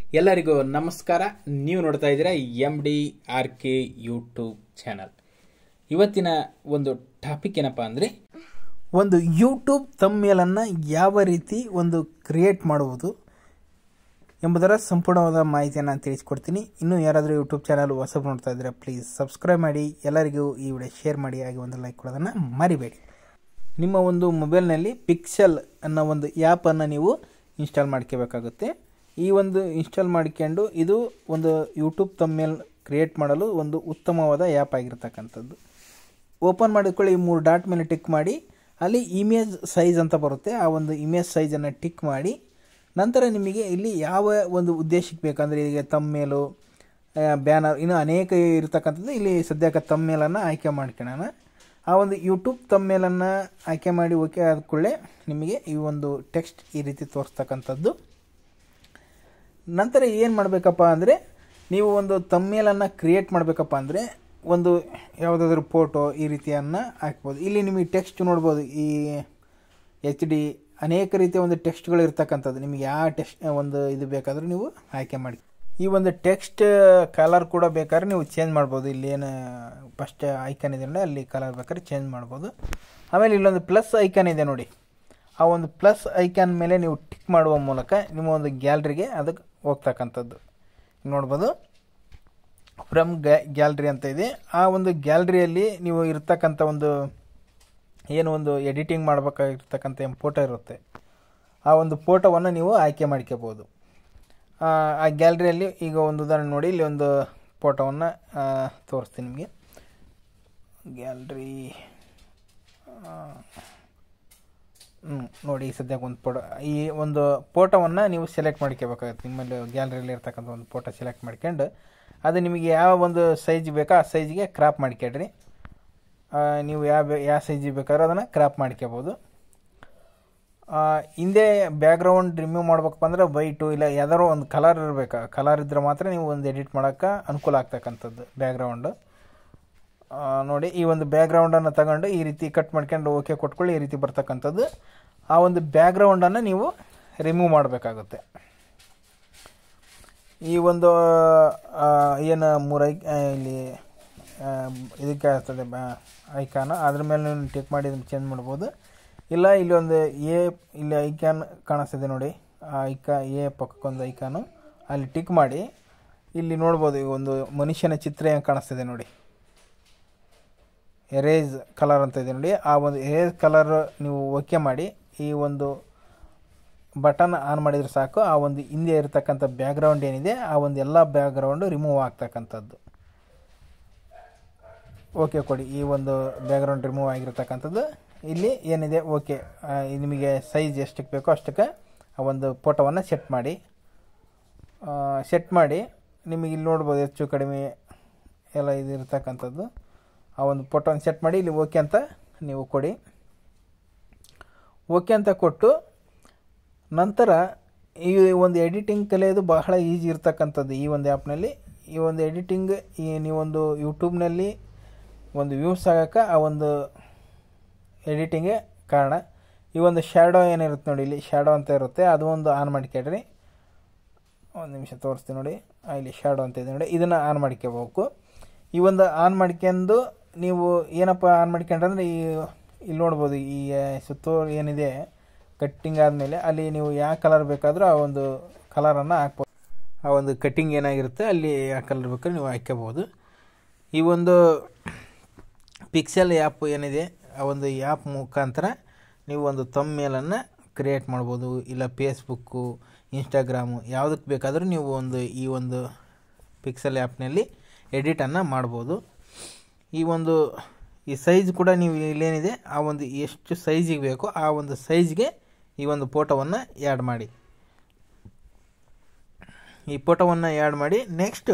ಎಲ್ಲರಿಗೂ ನಮಸ್ಕಾರ ನೀವು ನೋಡ್ತಾ ಇದ್ದೀರಾ M D R K YouTube channel ಇವತ್ತಿನ ಒಂದು ಟಾಪಿಕ್ ಏನಪ್ಪ ಅಂದರೆ ಒಂದು ಯೂಟ್ಯೂಬ್ ತಮ್ಮೇಲನ್ನು ಯಾವ ರೀತಿ ಒಂದು ಕ್ರಿಯೇಟ್ ಮಾಡುವುದು ಎಂಬುದರ ಸಂಪೂರ್ಣವಾದ ಮಾಹಿತಿಯನ್ನು ತಿಳಿಸ್ಕೊಡ್ತೀನಿ ಇನ್ನೂ ಯಾರಾದರೂ ಯೂಟ್ಯೂಬ್ ಚಾನಲ್ ಹೊಸಬ್ ನೋಡ್ತಾ ಇದ್ದರೆ ಪ್ಲೀಸ್ ಸಬ್ಸ್ಕ್ರೈಬ್ ಮಾಡಿ ಎಲ್ಲರಿಗೂ ಈ ವಿಡಿಯೋ ಶೇರ್ ಮಾಡಿ ಹಾಗೆ ಒಂದು ಲೈಕ್ ಕೊಡೋದನ್ನು ಮರಿಬೇಡಿ ನಿಮ್ಮ ಒಂದು ಮೊಬೈಲ್ನಲ್ಲಿ ಪಿಕ್ಸೆಲ್ ಅನ್ನೋ ಒಂದು ಆ್ಯಪನ್ನು ನೀವು ಇನ್ಸ್ಟಾಲ್ ಮಾಡ್ಕೋಬೇಕಾಗುತ್ತೆ ಈ ಒಂದು ಇನ್ಸ್ಟಾಲ್ ಮಾಡ್ಕೊಂಡು ಇದು ಒಂದು ಯೂಟ್ಯೂಬ್ ತಮ್ಮೇಲ್ ಕ್ರಿಯೇಟ್ ಮಾಡಲು ಒಂದು ಉತ್ತಮವಾದ ಆ್ಯಪ್ ಆಗಿರ್ತಕ್ಕಂಥದ್ದು ಓಪನ್ ಮಾಡಿಕೊಳ್ಳಿ ಈ ಮೂರು ಡಾಟ್ ಮೇಲೆ ಟಿಕ್ ಮಾಡಿ ಅಲ್ಲಿ ಇಮೇಜ್ ಸೈಜ್ ಅಂತ ಬರುತ್ತೆ ಆ ಒಂದು ಇಮೇಜ್ ಸೈಜನ್ನು ಟಿಕ್ ಮಾಡಿ ನಂತರ ನಿಮಗೆ ಇಲ್ಲಿ ಯಾವ ಒಂದು ಉದ್ದೇಶಕ್ಕೆ ಬೇಕಂದರೆ ಈಗ ತಮ್ಮೇಲು ಬ್ಯಾನರ್ ಇನ್ನು ಅನೇಕ ಇರತಕ್ಕಂಥದ್ದು ಇಲ್ಲಿ ಸದ್ಯಕ್ಕೆ ತಮ್ಮೇಲನ್ನು ಆಯ್ಕೆ ಮಾಡ್ಕೊಳ್ಳೋಣ ಆ ಒಂದು ಯೂಟ್ಯೂಬ್ ತಮ್ಮೇಲನ್ನು ಆಯ್ಕೆ ಮಾಡಿ ಓಕೆ ಆದ ಕೂಡಲೇ ನಿಮಗೆ ಈ ಒಂದು ಟೆಕ್ಸ್ಟ್ ಈ ರೀತಿ ತೋರಿಸ್ತಕ್ಕಂಥದ್ದು ನಂತರ ಏನು ಮಾಡಬೇಕಪ್ಪ ಅಂದರೆ ನೀವು ಒಂದು ತಮ್ಮೇಲನ್ನು ಕ್ರಿಯೇಟ್ ಮಾಡಬೇಕಪ್ಪ ಅಂದರೆ ಒಂದು ಯಾವುದಾದ್ರೂ ಫೋಟೋ ಈ ರೀತಿಯನ್ನು ಹಾಕ್ಬೋದು ಇಲ್ಲಿ ನಿಮಗೆ ಟೆಕ್ಸ್ಟ್ ನೋಡ್ಬೋದು ಈ ಎಚ್ ಡಿ ಅನೇಕ ರೀತಿಯ ಒಂದು ಟೆಕ್ಸ್ಟ್ಗಳು ಇರ್ತಕ್ಕಂಥದ್ದು ನಿಮಗೆ ಯಾವ ಟೆಕ್ಸ್ಟ್ ಒಂದು ಇದು ಬೇಕಾದರೂ ನೀವು ಆಯ್ಕೆ ಮಾಡಿ ಈ ಒಂದು ಟೆಕ್ಸ್ಟ್ ಕಲರ್ ಕೂಡ ಬೇಕಾದ್ರೆ ನೀವು ಚೇಂಜ್ ಮಾಡ್ಬೋದು ಇಲ್ಲಿ ಏನು ಫಸ್ಟ್ ಐಕನ್ ಇದೆ ನೋಡಿ ಅಲ್ಲಿ ಕಲರ್ ಬೇಕಾದ್ರೆ ಚೇಂಜ್ ಮಾಡ್ಬೋದು ಆಮೇಲೆ ಇಲ್ಲೊಂದು ಪ್ಲಸ್ ಐಕನ್ ಇದೆ ನೋಡಿ ಆ ಒಂದು ಪ್ಲಸ್ ಐಕಾನ್ ಮೇಲೆ ನೀವು ಟಿಕ್ ಮಾಡುವ ಮೂಲಕ ನಿಮ್ಮ ಒಂದು ಗ್ಯಾಲ್ರಿಗೆ ಅದಕ್ಕೆ ಹೋಗ್ತಕ್ಕಂಥದ್ದು ನೋಡ್ಬೋದು ಫ್ರಮ್ ಗ್ಯಾಲ್ರಿ ಅಂತ ಇದೆ ಆ ಒಂದು ಗ್ಯಾಲ್ರಿಯಲ್ಲಿ ನೀವು ಇರ್ತಕ್ಕಂಥ ಒಂದು ಏನು ಒಂದು ಎಡಿಟಿಂಗ್ ಮಾಡಬೇಕಾಗಿರ್ತಕ್ಕಂಥ ಏನು ಫೋಟೋ ಇರುತ್ತೆ ಆ ಒಂದು ಫೋಟೋವನ್ನು ನೀವು ಆಯ್ಕೆ ಮಾಡ್ಕೋಬೋದು ಆ ಗ್ಯಾಲ್ರಿಯಲ್ಲಿ ಈಗ ಒಂದು ಉದಾಹರಣೆ ನೋಡಿ ಇಲ್ಲಿ ಒಂದು ಫೋಟೋವನ್ನು ತೋರಿಸ್ತೀನಿ ನಿಮಗೆ ಗ್ಯಾಲ್ರಿ ಹ್ಞೂ ನೋಡಿ ಸದ್ಯಕ್ಕೆ ಒಂದು ಫೋಟೋ ಈ ಒಂದು ಫೋಟೋವನ್ನು ನೀವು ಸೆಲೆಕ್ಟ್ ಮಾಡ್ಕೋಬೇಕಾಗುತ್ತೆ ನಿಮ್ಮಲ್ಲಿ ಗ್ಯಾಲರಿಯಲ್ಲಿ ಇರ್ತಕ್ಕಂಥ ಒಂದು ಫೋಟೋ ಸೆಲೆಕ್ಟ್ ಮಾಡ್ಕೊಂಡು ಅದು ನಿಮಗೆ ಯಾವ ಒಂದು ಸೈಜ್ ಬೇಕೋ ಆ ಸೈಜಿಗೆ ಕ್ರಾಪ್ ಮಾಡ್ಕೊಳ್ರಿ ನೀವು ಯಾವ ಯಾವ ಸೈಜಿಗೆ ಬೇಕಾದ್ರೂ ಅದನ್ನು ಕ್ರಾಪ್ ಮಾಡ್ಕೋಬೋದು ಹಿಂದೆ ಬ್ಯಾಕ್ಗ್ರೌಂಡ್ ರಿಮೂವ್ ಮಾಡ್ಬೇಕಪ್ಪ ಅಂದ್ರೆ ವೈಟು ಇಲ್ಲ ಯಾವ್ದಾದ್ರು ಒಂದು ಕಲರ್ ಇರಬೇಕು ಕಲರ್ ಇದ್ದರೆ ಮಾತ್ರ ನೀವು ಒಂದು ಎಡಿಟ್ ಮಾಡೋಕ್ಕೆ ಅನುಕೂಲ ಆಗ್ತಕ್ಕಂಥದ್ದು ಬ್ಯಾಕ್ಗ್ರೌಂಡು ನೋಡಿ ಈ ಒಂದು ಬ್ಯಾಕ್ಗ್ರೌಂಡನ್ನು ತಗೊಂಡು ಈ ರೀತಿ ಕಟ್ ಮಾಡ್ಕೊಂಡು ಓಕೆ ಕೊಟ್ಕೊಳ್ಳಿ ಈ ರೀತಿ ಬರ್ತಕ್ಕಂಥದ್ದು ಆ ಒಂದು ಬ್ಯಾಕ್ಗ್ರೌಂಡನ್ನು ನೀವು ರಿಮೂವ್ ಮಾಡಬೇಕಾಗುತ್ತೆ ಈ ಒಂದು ಏನು ಮೂರು ಐ ಇಲ್ಲಿ ಇದಕ್ಕೆ ಆಗ್ತದೆ ಐಕಾನ್ ಅದ್ರ ಮೇಲೆ ನೀವು ಟಿಕ್ ಮಾಡಿ ಇದನ್ನು ಚೇಂಜ್ ಮಾಡ್ಬೋದು ಇಲ್ಲ ಇಲ್ಲಿ ಒಂದು ಎ ಇಲ್ಲಿ ಐಕಾನ್ ಕಾಣಿಸ್ತಿದೆ ನೋಡಿ ಆ ಐಕಾ ಎ ಪಕ್ಕಕ್ಕೊಂದು ಐಕಾನು ಅಲ್ಲಿ ಟಿಕ್ ಮಾಡಿ ಇಲ್ಲಿ ನೋಡ್ಬೋದು ಈ ಒಂದು ಮನುಷ್ಯನ ಚಿತ್ರ ಏನು ಕಾಣಿಸ್ತಿದೆ ನೋಡಿ ಎರೇಜ್ ಕಲರ್ ಅಂತ ಇದೆ ನೋಡಿ ಆ ಒಂದು ಎರೇಜ್ ಕಲರ್ ನೀವು ಓಕೆ ಮಾಡಿ ಈ ಒಂದು ಬಟನ್ ಆನ್ ಮಾಡಿದರೆ ಸಾಕು ಆ ಒಂದು ಹಿಂದೆ ಇರತಕ್ಕಂಥ ಬ್ಯಾಕ್ಗ್ರೌಂಡ್ ಏನಿದೆ ಆ ಒಂದು ಎಲ್ಲ ಬ್ಯಾಕ್ಗ್ರೌಂಡು ರಿಮೂವ್ ಆಗ್ತಕ್ಕಂಥದ್ದು ಓಕೆ ಕೊಡಿ ಈ ಒಂದು ಬ್ಯಾಕ್ಗ್ರೌಂಡ್ ರಿಮೂವ್ ಆಗಿರ್ತಕ್ಕಂಥದ್ದು ಇಲ್ಲಿ ಏನಿದೆ ಓಕೆ ನಿಮಗೆ ಸೈಜ್ ಎಷ್ಟಕ್ಕೆ ಬೇಕೋ ಅಷ್ಟಕ್ಕೆ ಆ ಒಂದು ಫೋಟೋವನ್ನು ಸೆಟ್ ಮಾಡಿ ಸೆಟ್ ಮಾಡಿ ನಿಮಗೆ ಇಲ್ಲಿ ನೋಡ್ಬೋದು ಹೆಚ್ಚು ಕಡಿಮೆ ಎಲ್ಲ ಇದು ಇರ್ತಕ್ಕಂಥದ್ದು ಆ ಒಂದು ಫೋಟೋನ ಸೆಟ್ ಮಾಡಿ ಇಲ್ಲಿ ಓಕೆ ಅಂತ ನೀವು ಕೊಡಿ ಓಕೆ ಅಂತ ಕೊಟ್ಟು ನಂತರ ಈ ಒಂದು ಎಡಿಟಿಂಗ್ ಕಲಿಯೋದು ಬಹಳ ಈಸಿ ಇರ್ತಕ್ಕಂಥದ್ದು ಈ ಒಂದು ಆ್ಯಪ್ನಲ್ಲಿ ಈ ಒಂದು ಎಡಿಟಿಂಗ್ ಈ ನೀವೊಂದು ಯೂಟ್ಯೂಬ್ನಲ್ಲಿ ಒಂದು ವ್ಯೂಸ್ ಆಗೋಕ್ಕೆ ಆ ಒಂದು ಎಡಿಟಿಂಗ್ಗೆ ಕಾರಣ ಈ ಒಂದು ಶ್ಯಾಡೋ ಏನಿರುತ್ತೆ ನೋಡಿ ಇಲ್ಲಿ ಶ್ಯಾಡೋ ಅಂತ ಇರುತ್ತೆ ಅದು ಒಂದು ಆನ್ ಮಾಡ್ಕೊಳ್ರಿ ಒಂದು ನಿಮಿಷ ತೋರಿಸ್ತೀನಿ ನೋಡಿ ಇಲ್ಲಿ ಶ್ಯಾಡೋ ಅಂತ ಇದೆ ನೋಡಿ ಇದನ್ನು ಆನ್ ಮಾಡ್ಕೋಬೇಕು ಈ ಒಂದು ಆನ್ ಮಾಡ್ಕೊಂಡು ನೀವು ಏನಪ್ಪ ಆನ್ ಮಾಡ್ಕೊಂಡ್ರೆ ಈ ಇಲ್ಲಿ ನೋಡ್ಬೋದು ಈ ಸುತ್ತೋರು ಏನಿದೆ ಕಟ್ಟಿಂಗ್ ಆದಮೇಲೆ ಅಲ್ಲಿ ನೀವು ಯಾವ ಕಲರ್ ಬೇಕಾದರೂ ಆ ಒಂದು ಕಲರನ್ನು ಹಾಕ್ಬೋದು ಆ ಒಂದು ಕಟ್ಟಿಂಗ್ ಏನಾಗಿರುತ್ತೆ ಅಲ್ಲಿ ಯಾವ ಕಲರ್ ಬೇಕಾದ್ರೆ ನೀವು ಹಾಕ್ಕೋಬೋದು ಈ ಒಂದು ಪಿಕ್ಸೆಲ್ ಆ್ಯಪ್ ಏನಿದೆ ಆ ಒಂದು ಆ್ಯಪ್ ಮುಖಾಂತರ ನೀವು ಒಂದು ತಮ್ಮೇಲನ್ನು ಕ್ರಿಯೇಟ್ ಮಾಡ್ಬೋದು ಇಲ್ಲ ಫೇಸ್ಬುಕ್ಕು ಇನ್ಸ್ಟಾಗ್ರಾಮು ಯಾವುದಕ್ಕೆ ಬೇಕಾದರೂ ನೀವು ಒಂದು ಈ ಒಂದು ಪಿಕ್ಸೆಲ್ ಆ್ಯಪ್ನಲ್ಲಿ ಎಡಿಟನ್ನು ಮಾಡ್ಬೋದು ಈ ಒಂದು ಈ ಸೈಜ್ ಕೂಡ ನೀವು ಇಲ್ಲೇನಿದೆ ಆ ಒಂದು ಎಷ್ಟು ಸೈಜಿಗೆ ಬೇಕೋ ಆ ಒಂದು ಸೈಜ್ಗೆ ಈ ಒಂದು ಫೋಟೋವನ್ನು ಆ್ಯಡ್ ಮಾಡಿ ಈ ಫೋಟೋವನ್ನು ಆ್ಯಡ್ ಮಾಡಿ ನೆಕ್ಸ್ಟ್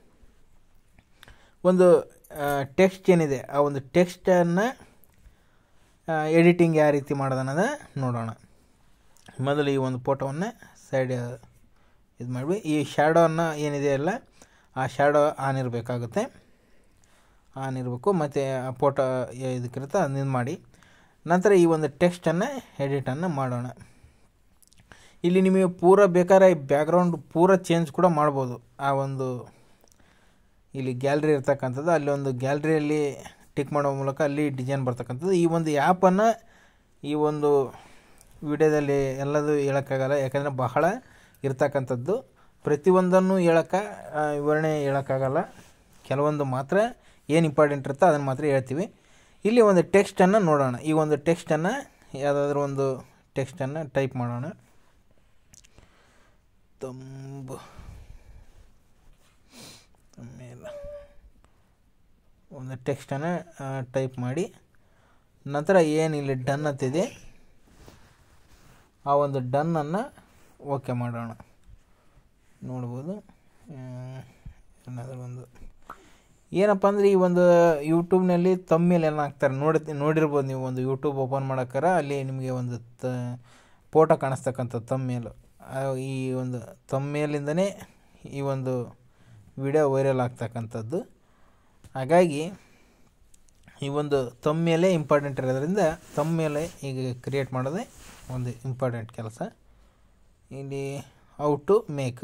ಒಂದು ಟೆಕ್ಸ್ಟ್ ಏನಿದೆ ಆ ಒಂದು ಟೆಕ್ಸ್ಟನ್ನು ಎಡಿಟಿಂಗ್ ಯಾವ ರೀತಿ ಮಾಡೋದನ್ನೋದ ನೋಡೋಣ ಮೊದಲು ಈ ಒಂದು ಫೋಟೋವನ್ನು ಸೈಡ್ ಇದು ಮಾಡಿ ಈ ಶ್ಯಾಡೋವನ್ನು ಏನಿದೆ ಅಲ್ಲ ಆ ಶ್ಯಾಡೋ ಆನ್ ಇರಬೇಕಾಗುತ್ತೆ ಆನ್ ಇರಬೇಕು ಮತ್ತು ಆ ಫೋಟೋ ಇದಕ್ಕಿರುತ್ತೆ ಅದನ್ನ ಮಾಡಿ ನಂತರ ಈ ಒಂದು ಟೆಕ್ಸ್ಟನ್ನು ಎಡಿಟನ್ನು ಮಾಡೋಣ ಇಲ್ಲಿ ನಿಮಗೆ ಪೂರ ಬೇಕಾದ್ರೆ ಬ್ಯಾಕ್ಗ್ರೌಂಡ್ ಪೂರ ಚೇಂಜ್ ಕೂಡ ಮಾಡ್ಬೋದು ಆ ಒಂದು ಇಲ್ಲಿ ಗ್ಯಾಲ್ರಿ ಇರ್ತಕ್ಕಂಥದ್ದು ಅಲ್ಲಿ ಒಂದು ಗ್ಯಾಲ್ರಿಯಲ್ಲಿ ಟಿಕ್ ಮಾಡೋ ಮೂಲಕ ಅಲ್ಲಿ ಡಿಸೈನ್ ಬರ್ತಕ್ಕಂಥದ್ದು ಈ ಒಂದು ಆ್ಯಪನ್ನು ಈ ಒಂದು ವಿಡಿಯೋದಲ್ಲಿ ಎಲ್ಲದೂ ಹೇಳೋಕ್ಕಾಗಲ್ಲ ಯಾಕಂದರೆ ಬಹಳ ಇರ್ತಕ್ಕಂಥದ್ದು ಪ್ರತಿಯೊಂದನ್ನು ಹೇಳೋಕ್ಕೆ ವಿವರಣೆ ಹೇಳೋಕ್ಕಾಗಲ್ಲ ಕೆಲವೊಂದು ಮಾತ್ರ ಏನು ಇಂಪಾರ್ಟೆಂಟ್ ಇರುತ್ತೋ ಅದನ್ನು ಮಾತ್ರ ಹೇಳ್ತೀವಿ ಇಲ್ಲಿ ಒಂದು ಟೆಕ್ಸ್ಟನ್ನು ನೋಡೋಣ ಈ ಒಂದು ಟೆಕ್ಸ್ಟನ್ನು ಯಾವುದಾದ್ರೂ ಒಂದು ಟೆಕ್ಸ್ಟನ್ನು ಟೈಪ್ ಮಾಡೋಣ ತಂಬು ಮೇಲೆ ಒಂದು ಟೆಕ್ಸ್ಟನ್ನು ಟೈಪ್ ಮಾಡಿ ನಂತರ ಏನು ಇಲ್ಲಿ ಡನ್ ಅಂತಿದೆ ಆ ಒಂದು ಡನ್ನನ್ನು ಓಕೆ ಮಾಡೋಣ ನೋಡ್ಬೋದು ಆ, ಏನಾದರೂ ಒಂದು ಏನಪ್ಪ ಅಂದರೆ ಈ ಒಂದು ಯೂಟ್ಯೂಬ್ನಲ್ಲಿ ತಮ್ಮೇಲೆ ಎಲ್ಲ ಹಾಕ್ತಾರೆ ನೋಡಿ ನೋಡಿರ್ಬೋದು ನೀವು ಒಂದು ಯೂಟ್ಯೂಬ್ ಓಪನ್ ಮಾಡೋಕ್ಕಾರ ಅಲ್ಲಿ ನಿಮಗೆ ಒಂದು ತ ಫೋಟೋ ಕಾಣಿಸ್ತಕ್ಕಂಥ ತಮ್ಮೇಲು ಆ ಈ ಒಂದು ತಮ್ಮೇಲಿಂದನೇ ಈ ಒಂದು ವಿಡಿಯೋ ವೈರಲ್ ಆಗ್ತಕ್ಕಂಥದ್ದು ಹಾಗಾಗಿ ಈ ಒಂದು ತಮ್ಮೇಲೆ ಇಂಪಾರ್ಟೆಂಟ್ ಇರೋದ್ರಿಂದ ತಮ್ಮೇಲೆ ಈಗ ಕ್ರಿಯೇಟ್ ಮಾಡೋದೇ ಒಂದು ಇಂಪಾರ್ಟೆಂಟ್ ಕೆಲಸ ಇಲ್ಲಿ ಹೌ ಟು ಮೇಕ್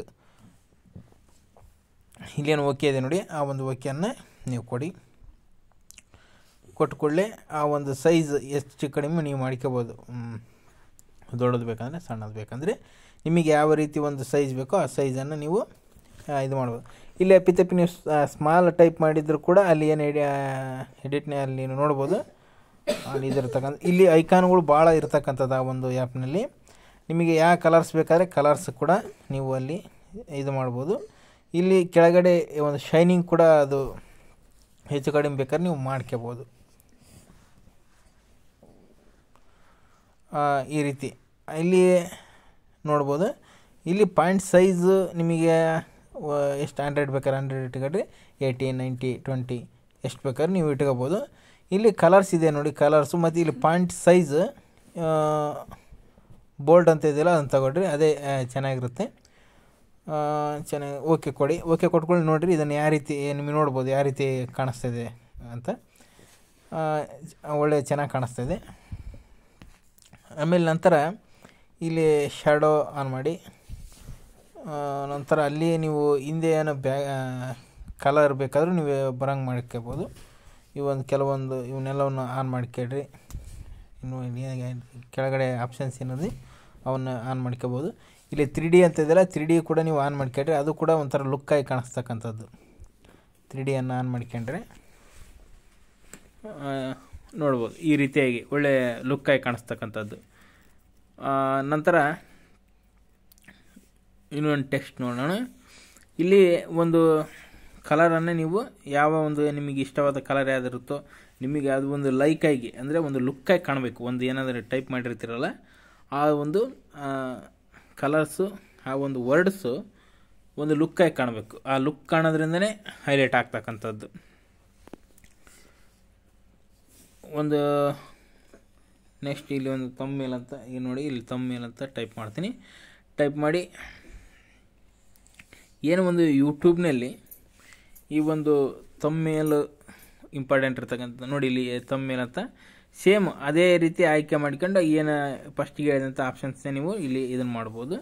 ಇಲ್ಲೇನು ಓಕೆ ಇದೆ ನೋಡಿ ಆ ಒಂದು ಓಕೆಯನ್ನು ನೀವು ಕೊಡಿ ಕೊಟ್ಟ ಕೂಡಲೇ ಆ ಒಂದು ಸೈಜ್ ಎಷ್ಟು ಕಡಿಮೆ ನೀವು ಮಾಡ್ಕೋಬೋದು ಹ್ಮ್. ದೊಡ್ಡದು ಬೇಕಂದರೆ ಸಣ್ಣದು ಬೇಕಂದರೆ ನಿಮಗೆ ಯಾವ ರೀತಿ ಒಂದು ಸೈಜ್ ಬೇಕೋ ಆ ಸೈಜನ್ನು ನೀವು ಆ, ಇದು ಮಾಡ್ಬೋದು ಇಲ್ಲಿ ಅಪ್ಪಿತಪ್ಪಿ ನೀವು ಸ್ಮಾಲ್ ಟೈಪ್ ಮಾಡಿದ್ರು ಕೂಡ ಅಲ್ಲಿ ಏನು ಎಡಿ ಎಡಿಟ್ನ ಅಲ್ಲಿ ನೀವು ನೋಡ್ಬೋದು ಅಲ್ಲಿ ಇದಿರ್ತಕ್ಕಂಥ ಇಲ್ಲಿ ಐಕಾನ್ಗಳು ಭಾಳ ಇರ್ತಕ್ಕಂಥದ್ದು ಆ ಒಂದು ಆ್ಯಪ್ನಲ್ಲಿ ನಿಮಗೆ ಯಾವ ಕಲರ್ಸ್ ಬೇಕಾದರೆ ಕಲರ್ಸ್ ಕೂಡ ನೀವು ಅಲ್ಲಿ ಇದು ಮಾಡ್ಬೋದು ಇಲ್ಲಿ ಕೆಳಗಡೆ ಒಂದು ಶೈನಿಂಗ್ ಕೂಡ ಅದು ಹೆಚ್ಚು ಕಡಿಮೆ ಬೇಕಾದ್ರೆ ನೀವು ಮಾಡ್ಕೋಬೋದು ಆ, ಈ ರೀತಿ ಇಲ್ಲಿ ನೋಡ್ಬೋದು ಇಲ್ಲಿ ಪಾಯಿಂಟ್ ಸೈಜು ನಿಮಗೆ ವ- ಎಷ್ಟು ಹಂಡ್ರೆಡ್ ಬೇಕಾದ್ರೆ ಹಂಡ್ರೆಡ್ ಇಟ್ಕೊಳ್ರಿ ಏಯ್ಟಿ ನೈಂಟಿ ಟ್ವೆಂಟಿ ಎಷ್ಟು ಬೇಕಾದ್ರೆ ನೀವು ಇಟ್ಕೋಬೋದು ಇಲ್ಲಿ ಕಲರ್ಸ್ ಇದೆ ನೋಡಿ ಕಲರ್ಸು ಮತ್ತು ಇಲ್ಲಿ ಪಾಯಿಂಟ್ ಸೈಜ್ ಬೋಲ್ಡ್ ಅಂತ ಇದೆಯಲ್ಲ ಅದನ್ನು ತಗೊಳ್ರಿ ಅದೇ ಆ, ಚೆನ್ನಾಗಿರುತ್ತೆ ಆ, ಚೆನ್ನಾಗಿ ಓಕೆ ಕೊಡಿ ಓಕೆ ಕೊಟ್ಕೊಳ್ಳಿ ನೋಡಿರಿ ಇದನ್ನು ಯಾವ ರೀತಿ ನಿಮಗೆ ನೋಡ್ಬೋದು ಯಾವ ರೀತಿ ಕಾಣಿಸ್ತಾ ಇದೆ ಅಂತ ಆ, ಒಳ್ಳೆ ಚೆನ್ನಾಗಿ ಕಾಣಿಸ್ತಾ ಇದೆ ಆಮೇಲೆ ನಂತರ ಇಲ್ಲಿ ಶ್ಯಾಡೋ ಆನ್ ಮಾಡಿ ಆ, ನಂತರ ಅಲ್ಲಿ ನೀವು ಹಿಂದೆ ಏನೋ ಬ್ಯಾ ಕಲರ್ ಬೇಕಾದರೂ ನೀವು ಬರಂಗೆ ಮಾಡ್ಕೋಬೋದು ಇವೊಂದು ಕೆಲವೊಂದು ಇವನ್ನೆಲ್ಲವನ್ನು ಆನ್ ಮಾಡ್ಕೊಳ್ರಿ ಇನ್ನು ಇಲ್ಲಿ ಕೆಳಗಡೆ ಆಪ್ಷನ್ಸ್ ಏನಿದೆ ಅವನ್ನ ಆನ್ ಮಾಡ್ಕೋಬೋದು ಇಲ್ಲಿ ತ್ರೀ ಡಿ ಅಂತ ಇದೆಯಲ್ಲ ತ್ರೀ ಡಿ ಕೂಡ ನೀವು ಆನ್ ಮಾಡ್ಕೊಂಡ್ರೆ ಅದು ಕೂಡ ಒಂಥರ ಲುಕ್ಕಾಗಿ ಕಾಣಿಸ್ತಕ್ಕಂಥದ್ದು ತ್ರೀ ಡಿಯನ್ನು ಆನ್ ಮಾಡ್ಕೊಂಡ್ರೆ ಆ, ನೋಡ್ಬೋದು ಈ ರೀತಿಯಾಗಿ ಒಳ್ಳೆ ಲುಕ್ಕಾಗಿ ಕಾಣಿಸ್ತಕ್ಕಂಥದ್ದು ಆ, ನಂತರ ಇನ್ನೊಂದು ಟೆಕ್ಸ್ಟ್ ನೋಡೋಣ ಇಲ್ಲಿ ಒಂದು ಕಲರನ್ನು ನೀವು ಯಾವ ಒಂದು ನಿಮಗೆ ಇಷ್ಟವಾದ ಕಲರ್ ಯಾವುದಿರುತ್ತೋ ನಿಮಗೆ ಅದು ಒಂದು ಲೈಕಾಗಿ ಅಂದರೆ ಒಂದು ಲುಕ್ಕಾಗಿ ಕಾಣಬೇಕು ಒಂದು ಏನಾದರೂ ಟೈಪ್ ಮಾಡಿರ್ತೀರಲ್ಲ ಆ ಒಂದು ಕಲರ್ಸು ಆ ಒಂದು ವರ್ಡ್ಸು ಒಂದು ಲುಕ್ಕಾಗಿ ಕಾಣಬೇಕು ಆ ಲುಕ್ ಕಾಣೋದ್ರಿಂದನೇ ಹೈಲೈಟ್ ಆಗ್ತಕ್ಕಂಥದ್ದು ಒಂದು ನೆಕ್ಸ್ಟ್ ಇಲ್ಲಿ ಒಂದು ತಮ್ಮೇಲ್ ಅಂತ ಈಗ ನೋಡಿ ಇಲ್ಲಿ ತಮ್ಮೇಲ್ ಅಂತ ಟೈಪ್ ಮಾಡ್ತೀನಿ ಟೈಪ್ ಮಾಡಿ ಏನು ಒಂದು ಯೂಟ್ಯೂಬ್ನಲ್ಲಿ ಈ ಒಂದು ತಮ್ಮೇಲ್ ಇಂಪಾರ್ಟೆಂಟ್ ಇರ್ತಕ್ಕಂಥ ನೋಡಿ ಇಲ್ಲಿ ತಮ್ಮೇಲ್ ಅಂತ ಸೇಮ್ ಅದೇ ರೀತಿ ಆಯ್ಕೆ ಮಾಡ್ಕೊಂಡು ಏನು ಫಸ್ಟಿಗೆ ಹೇಳಿದಂಥ ಆಪ್ಷನ್ಸ್ನೇ ನೀವು ಇಲ್ಲಿ ಇದನ್ನು ಮಾಡ್ಬೋದು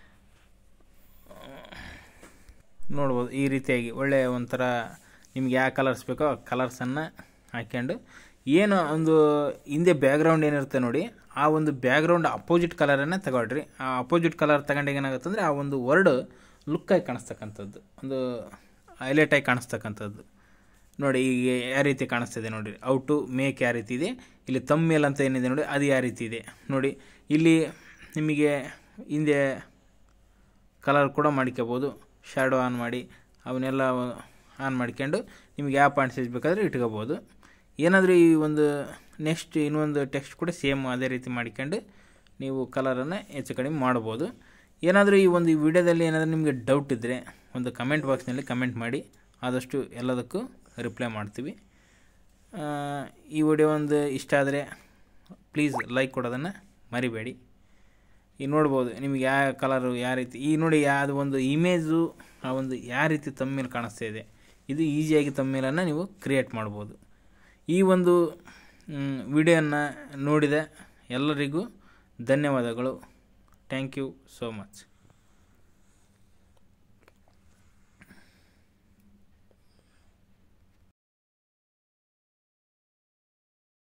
ನೋಡ್ಬೋದು ಈ ರೀತಿಯಾಗಿ ಒಳ್ಳೆಯ ಒಂಥರ ನಿಮ್ಗೆ ಯಾವ ಕಲರ್ಸ್ ಬೇಕೋ ಆ ಕಲರ್ಸನ್ನು ಹಾಕ್ಕೊಂಡು ಏನು ಒಂದು ಹಿಂದೆ ಬ್ಯಾಕ್ಗ್ರೌಂಡ್ ಏನಿರುತ್ತೆ ನೋಡಿ ಆ ಒಂದು ಬ್ಯಾಕ್ಗ್ರೌಂಡ್ ಅಪೋಸಿಟ್ ಕಲರನ್ನು ತಗೊಳ್ರಿ ಆ ಅಪೋಸಿಟ್ ಕಲರ್ ತಗೊಂಡಾಗ ಏನಾಗುತ್ತೆ ಅಂದರೆ ಆ ಒಂದು ವರ್ಡ್ ಲುಕ್ಕಾಗಿ ಕಾಣಿಸ್ತಕ್ಕಂಥದ್ದು ಒಂದು ಹೈಲೈಟಾಗಿ ಕಾಣಿಸ್ತಕ್ಕಂಥದ್ದು ನೋಡಿ ಈಗ ಯಾವ ರೀತಿ ಕಾಣಿಸ್ತಿದೆ ನೋಡಿ ಔ ಟು ಮೇಕ್ ಯಾವ ರೀತಿ ಇದೆ ಇಲ್ಲಿ ತಮ್ಮೇಲ್ ಅಂತ ಏನಿದೆ ನೋಡಿ ಅದು ಯಾವ ರೀತಿ ಇದೆ ನೋಡಿ ಇಲ್ಲಿ ನಿಮಗೆ ಹಿಂದೆ ಕಲರ್ ಕೂಡ ಮಾಡ್ಕೋಬೋದು ಶ್ಯಾಡೋ ಆನ್ ಮಾಡಿ ಅವನ್ನೆಲ್ಲ ಆನ್ ಮಾಡ್ಕೊಂಡು ನಿಮ್ಗೆ ಯಾವ ಪಾಯಿಂಟ್ ಸೈಜ್ ಬೇಕಾದರೆ ಇಟ್ಕೋಬೋದು ಏನಾದರೂ ಈ ಒಂದು ನೆಕ್ಸ್ಟ್ ಇನ್ನೊಂದು ಟೆಕ್ಸ್ಟ್ ಕೂಡ ಸೇಮ್ ಅದೇ ರೀತಿ ಮಾಡ್ಕೊಂಡು ನೀವು ಕಲರನ್ನು ಹೆಚ್ಚು ಕಡಿಮೆ ಮಾಡ್ಬೋದು ಏನಾದರೂ ಈ ಒಂದು ವಿಡಿಯೋದಲ್ಲಿ ಏನಾದರೂ ನಿಮಗೆ ಡೌಟ್ ಇದ್ದರೆ ಒಂದು ಕಮೆಂಟ್ ಬಾಕ್ಸ್ನಲ್ಲಿ ಕಮೆಂಟ್ ಮಾಡಿ ಆದಷ್ಟು ಎಲ್ಲದಕ್ಕೂ ರಿಪ್ಲೈ ಮಾಡ್ತೀವಿ ಆ, ಈ ವಿಡಿಯೋ ಒಂದು ಇಷ್ಟ ಆದರೆ ಪ್ಲೀಸ್ ಲೈಕ್ ಕೊಡೋದನ್ನು ಮರಿಬೇಡಿ ಈಗ ನೋಡ್ಬೋದು ನಿಮ್ಗೆ ಯಾವ ಕಲರು ಯಾವ ರೀತಿ ಈ ನೋಡಿ ಯಾವುದು ಒಂದು ಇಮೇಜು ಆ ಒಂದು ಯಾವ ರೀತಿ ತಮ್ಮೇಲೆ ಕಾಣಿಸ್ತಾ ಇದೆ ಇದು ಈಸಿಯಾಗಿ ತಮ್ಮೇಲನ್ನು ನೀವು ಕ್ರಿಯೇಟ್ ಮಾಡ್ಬೋದು ಈ ಒಂದು ವಿಡಿಯೋನ ನೋಡಿದ ಎಲ್ಲರಿಗೂ ಧನ್ಯವಾದಗಳು ಥ್ಯಾಂಕ್ ಯು ಸೋ ಮಚ್